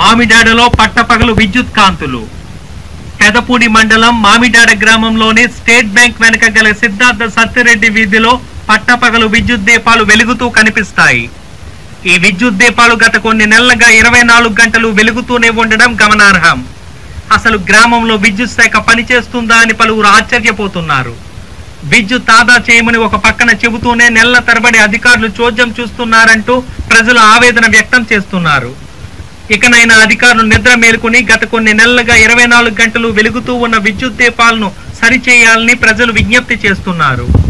మామిడాడలో పట్టపగలు విద్యుత్ కాంతులు పెదపూడి మండలం మామిడాడ గ్రామంలోని స్టేట్ బ్యాంక్ వెనక గల సిద్ధార్థ సత్యరెడ్డి వీధిలో పట్టపగలు విద్యుత్ దీపాలు వెలుగుతూ కనిపిస్తాయి ఈ విద్యుత్ దీపాలు గత కొన్ని నెలలుగా ఇరవై నాలుగు గంటలు వెలుగుతూనే ఉండడం గమనార్హం అసలు గ్రామంలో విద్యుత్ శాఖ పనిచేస్తుందా అని పలువురు ఆశ్చర్యపోతున్నారు విద్యుత్ ఆదా చేయమని ఒక పక్కన చెబుతూనే నెలల తరబడి అధికారులు చోద్యం చూస్తున్నారంటూ ప్రజలు ఆవేదన వ్యక్తం చేస్తున్నారు ఇకనైనా అధికారులు నిద్ర మేలుకుని గత కొన్ని నెలలుగా ఇరవై నాలుగు గంటలు వెలుగుతూ ఉన్న విద్యుత్ దీపాలను సరిచేయాలని ప్రజలు విజ్ఞప్తి చేస్తున్నారు